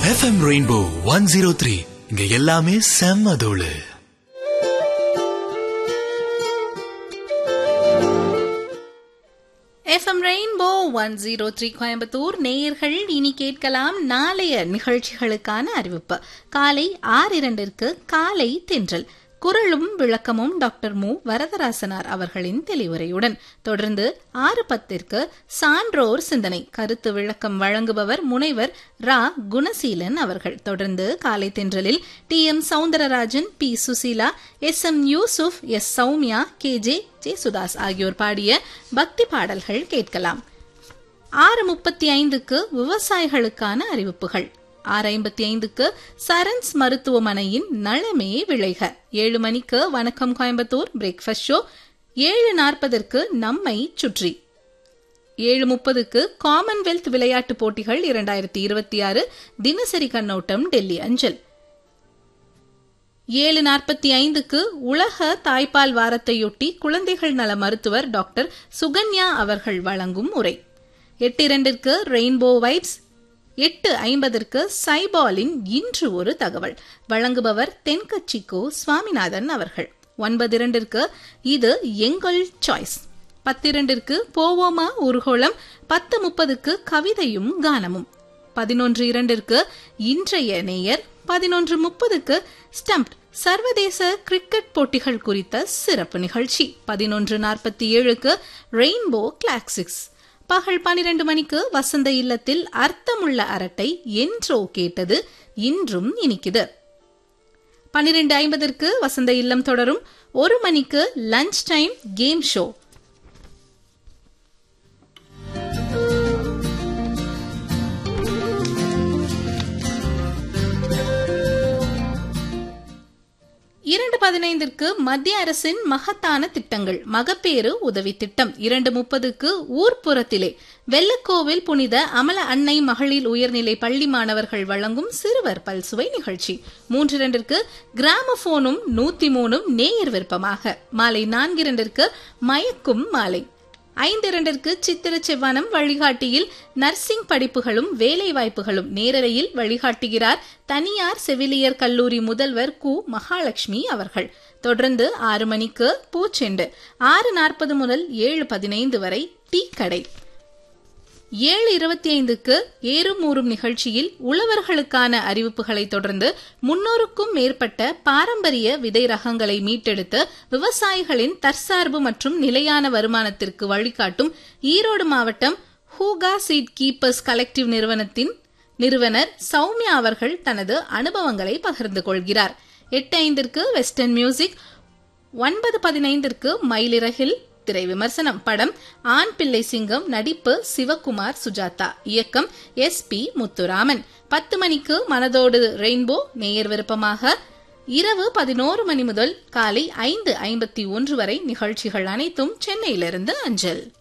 FM rainbow one zero three இங்க எல்லாமே செம்ம தோளு F M rainbow one zero three Coimbatore நேயர்கள் இனி கேட்கலாம் நாளைய நிகழ்ச்சிகளுக்கான அறிவிப்பு காலை ஆறு இரண்டிற்கு காலை தென்றல் குரலும் விளக்கமும் டாக்டர் மு வரதராசனார் அவர்களின் தெளிவுரையுடன் தொடர்ந்து ஆறு பத்திற்கு சான்றோர் சிந்தனை கருத்து விளக்கம் வழங்குபவர் முனைவர் ரா குணசீலன் அவர்கள் தொடர்ந்து காலை தென்றலில் T M Soundararajan P Susheela S M Yusuf S Sowmya K J Yesudas ஆகியோர் பாடிய பக்தி பாடல்கள் கேட்கலாம் ஆறு முப்பத்தி ஐந்துக்கு விவசாயிகளுக்கான அறிவிப்புகள் ஆறு ஐம்பத்தி ஐந்துக்கு சரன்ஸ் மருத்துவமனையின் நலமே விளைக ஏழு மணிக்கு வணக்கம் கோயம்புத்தூர் பிரேக்ஃபாஸ்ட் ஷோ ஏழு நாற்பதற்கு நம்மை சுற்றி ஏழு முப்பதுக்கு காமன்வெல்த் விளையாட்டுப் போட்டிகள் இரண்டாயிரத்தி இருபத்தி ஆறு தினசரி கண்ணோட்டம் டெல்லி அஞ்சல் ஏழு நாற்பத்தி ஐந்துக்கு உலக தாய்ப்பால் வாரத்தையொட்டி குழந்தைகள் நல மருத்துவர் டாக்டர் சுகன்யா அவர்கள் வழங்கும் உரை எட்டு இரண்டிற்கு ரெயின்போ வைப்ஸ் எட்டு ஐம்பதற்கு சைபாலின் இன்று ஒரு தகவல் வழங்குபவர் தென்கட்சிக்கோ சுவாமிநாதன் அவர்கள் ஒன்பது இரண்டிற்கு இது எங்கள் சாய்ஸ் பத்திரண்டிற்கு போவோமா ஊர்கோளம் பத்து முப்பதுக்கு கவிதையும் கானமும் பதினொன்று இரண்டிற்கு இன்றைய நேயர் பதினொன்று முப்பதுக்கு ஸ்டம்ப் சர்வதேச கிரிக்கெட் போட்டிகள் குறித்த சிறப்பு நிகழ்ச்சி பதினொன்று நாற்பத்தி ஏழுக்கு ரெயின்போ கிளாக்சிக்ஸ் பகல் பனிரெண்டு மணிக்கு வசந்த இல்லத்தில் அர்த்தமுள்ள அரட்டை என்றோ கேட்டது இன்றும் இனிக்குது பனிரெண்டு ஐம்பதற்கு வசந்த இல்லம் தொடரும் ஒரு மணிக்கு லஞ்ச் டைம் கேம் ஷோ இரண்டு பதினைந்திற்கு மத்திய அரசின் மகத்தான திட்டங்கள் மகப்பேறு உதவி திட்டம் இரண்டு முப்பதுக்கு ஊர்ப்புறத்திலே வெள்ளக்கோவில் புனித அமல அன்னை மகளிர் உயர்நிலை பள்ளி மாணவர்கள் வழங்கும் சிறுவர் பல்சுவை நிகழ்ச்சி மூன்று இரண்டிற்கு கிராமபோனும் நூத்தி மூணும் நேயர் விருப்பமாக மாலை நான்கு இரண்டிற்கு மயக்கும் மாலை ஐந்து இரண்டிற்கு சித்திர செவ்வானம் வழிகாட்டியில் நர்சிங் படிப்புகளும் வேலை வாய்ப்புகளும் நேரலையில் வழிகாட்டுகிறார் தனியார் செவிலியர் கல்லூரி முதல்வர் கு மகாலட்சுமி அவர்கள் தொடர்ந்து ஆறு மணிக்கு பூச்செண்டு ஆறு நாற்பது முதல் ஏழு பதினைந்து வரை டீ கடை ஏழு இருபத்தி ஐந்துக்கு ஏறும் ஊறும் நிகழ்ச்சியில் உழவர்களுக்கான அறிவிப்புகளை தொடர்ந்து முன்னூறுக்கும் மேற்பட்ட பாரம்பரிய விதை ரகங்களை மீட்டெடுத்து விவசாயிகளின் தற்சார்பு மற்றும் நிலையான வருமானத்திற்கு வழிகாட்டும் ஈரோடு மாவட்டம் ஹூகா சீட் கீப்பர்ஸ் கலெக்டிவ் நிறுவனத்தின் நிறுவனர் சௌமியா அவர்கள் தனது அனுபவங்களை பகிர்ந்து கொள்கிறார் எட்டு ஐந்திற்கு வெஸ்டர்ன் மியூசிக் ஒன்பது பதினைந்திற்கு மயிலிறகில் திரை விமர்சனம் படம் ஆண் பிள்ளை சிங்கம் நடிப்பு சிவகுமார் சுஜாதா இயக்கம் எஸ் பி முத்துராமன் பத்து மணிக்கு மனதோடு ரெயின்போ நேயர் விருப்பமாக இரவு பதினோரு மணி முதல் காலை ஐந்து ஐம்பத்தி ஒன்று வரை நிகழ்ச்சிகள் அனைத்தும் சென்னையிலிருந்து அஞ்சல்